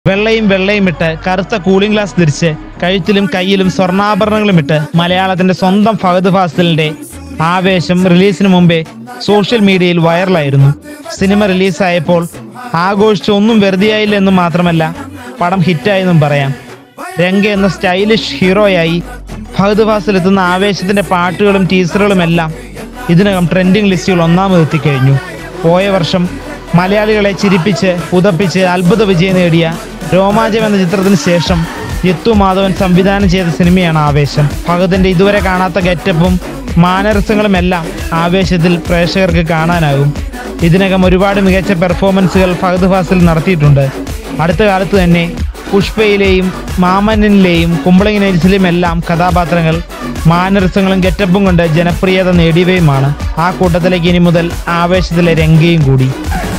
വെള്ളയും വെള്ളയും ഇട്ട് കറുത്ത കൂളിംഗ് ഗ്ലാസ് ധരിച്ച് കഴുത്തിലും കയ്യിലും സ്വർണ്ണാഭരണങ്ങളും ഇട്ട് മലയാളത്തിന്റെ സ്വന്തം ഫഹദ് ഫാസിലിന്റെ ആവേശം റിലീസിന് മുമ്പേ സോഷ്യൽ മീഡിയയിൽ വൈറലായിരുന്നു സിനിമ റിലീസായപ്പോൾ ആഘോഷിച്ച് ഒന്നും വെറുതെയായില്ല എന്നും മാത്രമല്ല പടം ഹിറ്റായെന്നും പറയാം രംഗ എന്ന സ്റ്റൈലിഷ് ഹീറോയായി ഫഹദ് ഫാസിൽ എത്തുന്ന ആവേശത്തിന്റെ പാട്ടുകളും ടീസറുകളും എല്ലാം ഇതിനകം ട്രെൻഡിംഗ് ലിസ്റ്റുകൾ ഒന്നാമതെത്തിക്കഴിഞ്ഞു പോയ വർഷം മലയാളികളെ ചിരിപ്പിച്ച് പുതപ്പിച്ച് അത്ഭുത വിജയം നേടിയ രോമാഞ്ചം എന്ന ചിത്രത്തിന് ശേഷം യത്തു മാധവൻ സംവിധാനം ചെയ്ത സിനിമയാണ് ആവേശം ഫഹദിന്റെ ഇതുവരെ കാണാത്ത ഗെറ്റപ്പും മാനരസങ്ങളും എല്ലാം ആവേശത്തിൽ പ്രേക്ഷകർക്ക് കാണാനാകും ഇതിനകം ഒരുപാട് മികച്ച പെർഫോമൻസുകൾ ഫഹദ് ഫാസിൽ നടത്തിയിട്ടുണ്ട് അടുത്ത കാലത്ത് തന്നെ പുഷ്പയിലെയും മാമന്നനിലെയും കുമ്പളങ്ങി നൈറ്റ്സിലെയും എല്ലാം കഥാപാത്രങ്ങൾ മാനരസങ്ങളും ഗെറ്റപ്പും കൊണ്ട് ജനപ്രിയത നേടിയവയുമാണ് ആ കൂട്ടത്തിലേക്ക് ഇനി മുതൽ ആവേശത്തിലെ രംഗയും കൂടി